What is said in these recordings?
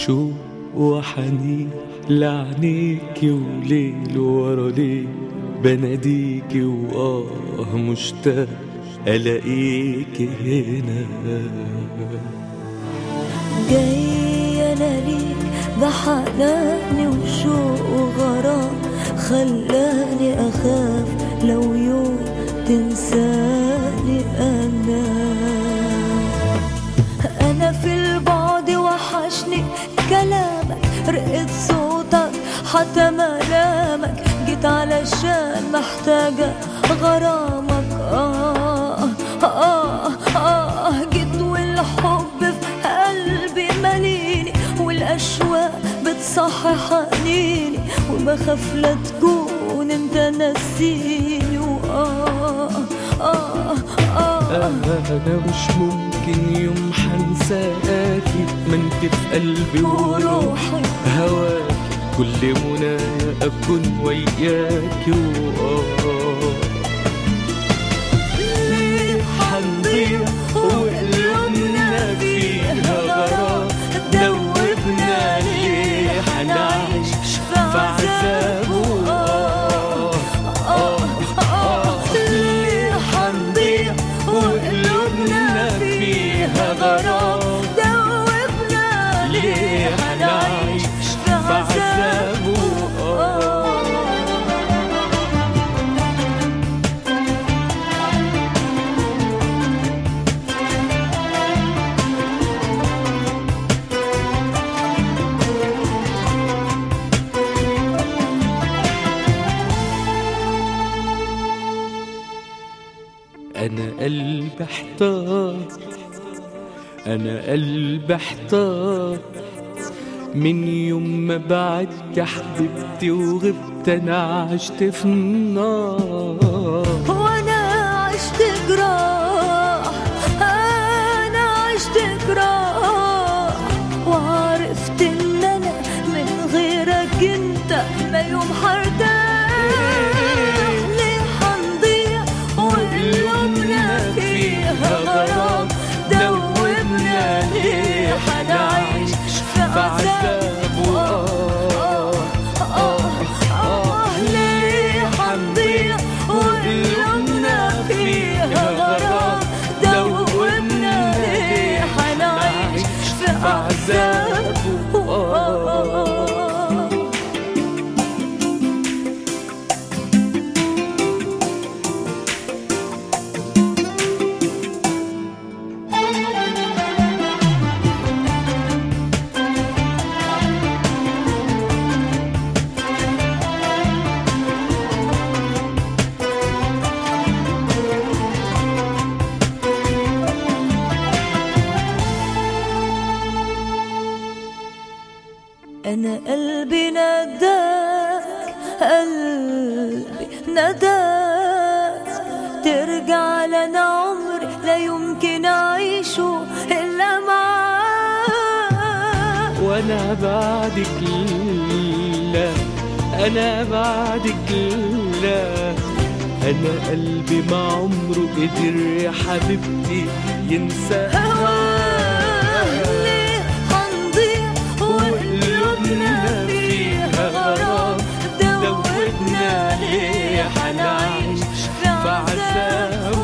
شوق وحنين لعنيكي وليل ورا ليل بناديكي وآه مشتاق ألاقيكي هنا جاي انا ليك ده حناني وشوق وغرام خلاني اخاف لو يوم تنساني انا انا في البعد وحشني كلامك رقة صوتك حتى ملامك جيت علشان محتاجة غرامك آه آه آه جيت والحب في قلبي مليني والأشواق بتصحي حنيني وبخاف لا تكون انت نسيني وآه آه آه أنا مش ممكن يوم حنساكي ما انت في قلبي وروحي وروحي هواك كل منايا أكون وياكي وآه ليه حنضيع وقلوبنا فيها غرام دوبنا ليه حنعيش في عذاب وآه آه آه ليه حنضيع وقلوبنا فيها غرام دوبنا ليه حنعيش في عذاب وآه أنا قلبي احتار أنا قلبي احتار من يوم ما بعدت يا حبيبتي وغبت أنا عشت في النار وانا عشت جراح انا عشت جراح وعرفت ان انا من غيرك انت ما يوم هرتاح ليه هنضيع وقلوبنا فيها غرام دوبنا ليه هنعيش في عذاب وآه آه آه ليه هنضيع وقلوبنا فيها غرام دوبنا ليه هنعيش في عذاب وآه أنا قلبي نداك قلبي نداك ترجع لنا عمري لا يمكن أعيشه إلا معاك وانا بعدك لا انا بعدك لا انا قلبي ما عمره قدر يا حبيبتي ينسى هواك ليه هنضيع وقلوبنا فيها غرام دوبنا ليه هنعيش في عذاب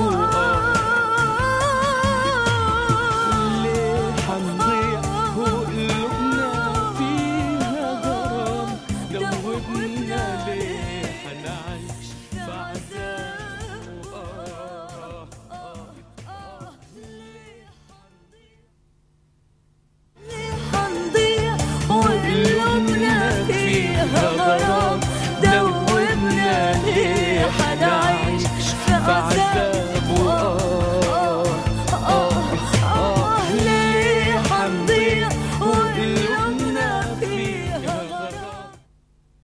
ليه حنضيع وقلوبنا فيها غرام دوبنا ليه حنعيش في عذاب آه ليه هنضيع وقلوبنا فيها غرام دوبنا ليه هنعيش في عذاب وآه آه آه ليه هنضيع وقلوبنا